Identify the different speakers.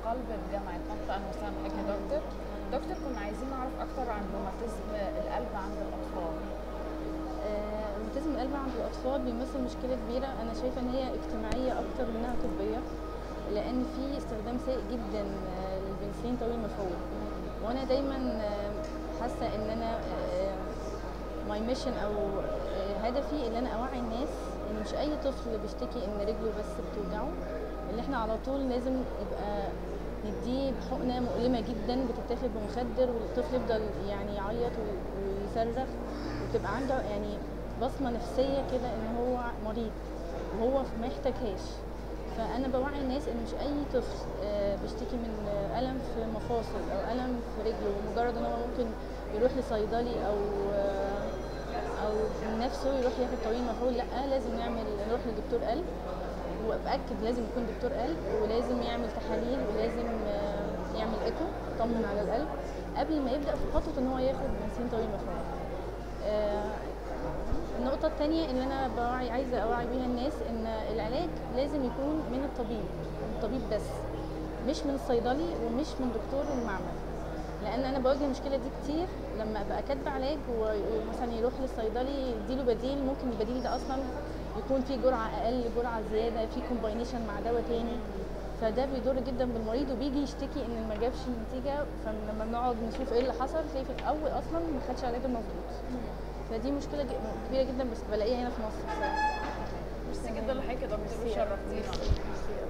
Speaker 1: القلب بجامعه طنطا اهلا وسهلا بحضرتك يا دكتور دكتور كنا عايزين نعرف اكتر عن روماتيزم القلب عند الاطفال
Speaker 2: آه، روماتيزم القلب عند الاطفال بيمثل مشكله كبيره انا شايفه ان هي اجتماعيه اكتر منها طبيه لان في استخدام سيء جدا آه، للبنسلين طويل المفعول وانا دايما آه، حاسه ان انا ماي ميشن او آه، هدفي ان انا اوعي الناس ان مش اي طفل بيشتكي ان رجله بس بتوجعه اللي احنا على طول لازم يبقى نديه حقنه مؤلمه جدا بتتاخد بمخدر والطفل يفضل يعني يعيط و- ويصرخ وتبقى عنده يعني بصمه نفسيه كده ان هو مريض وهو ما يحتاجهاش فانا بوعي الناس ان مش اي طفل آه، بيشتكي من آه، الم في مفاصل او الم في رجله ومجرد ان هو ممكن يروح لصيدلي او آه، او من نفسه يروح ياخد طويل مفعول لا لازم نعمل نروح لدكتور قلب واباكد لازم يكون دكتور قلب ولازم يعمل تحاليل ولازم آه، يعمل ايكو يطمن على القلب قبل ما يبدا في خطوه ان هو ياخد بنسين طويل مفعول آه، النقطة التانية اللي أنا بوعي عايزة أوعي بيها الناس إن العلاج لازم يكون من الطبيب من الطبيب بس مش من الصيدلي ومش من دكتور المعمل لأن أنا بواجه المشكلة دي كتير لما أبقى كاتبة علاج و- ومثلا يروح للصيدلي يديله بديل ممكن البديل ده أصلا يكون فيه جرعة أقل جرعة زيادة فيه كومباينيشن مع دواء تاني فده بيضر جدا بالمريض وبيجي يشتكي ان ما جابش النتيجه فلما بنقعد نشوف ايه اللي حصل تلاقي في الاول اصلا ما خدش علاج المظبوط فدي مشكله ج- كبيره جدا بس بلاقيها هنا في مصر بصراحه
Speaker 1: ميرسي جدا لحضرتك يا دكتور
Speaker 2: ميرسي.
Speaker 1: وشرفتينا
Speaker 2: ميرسي.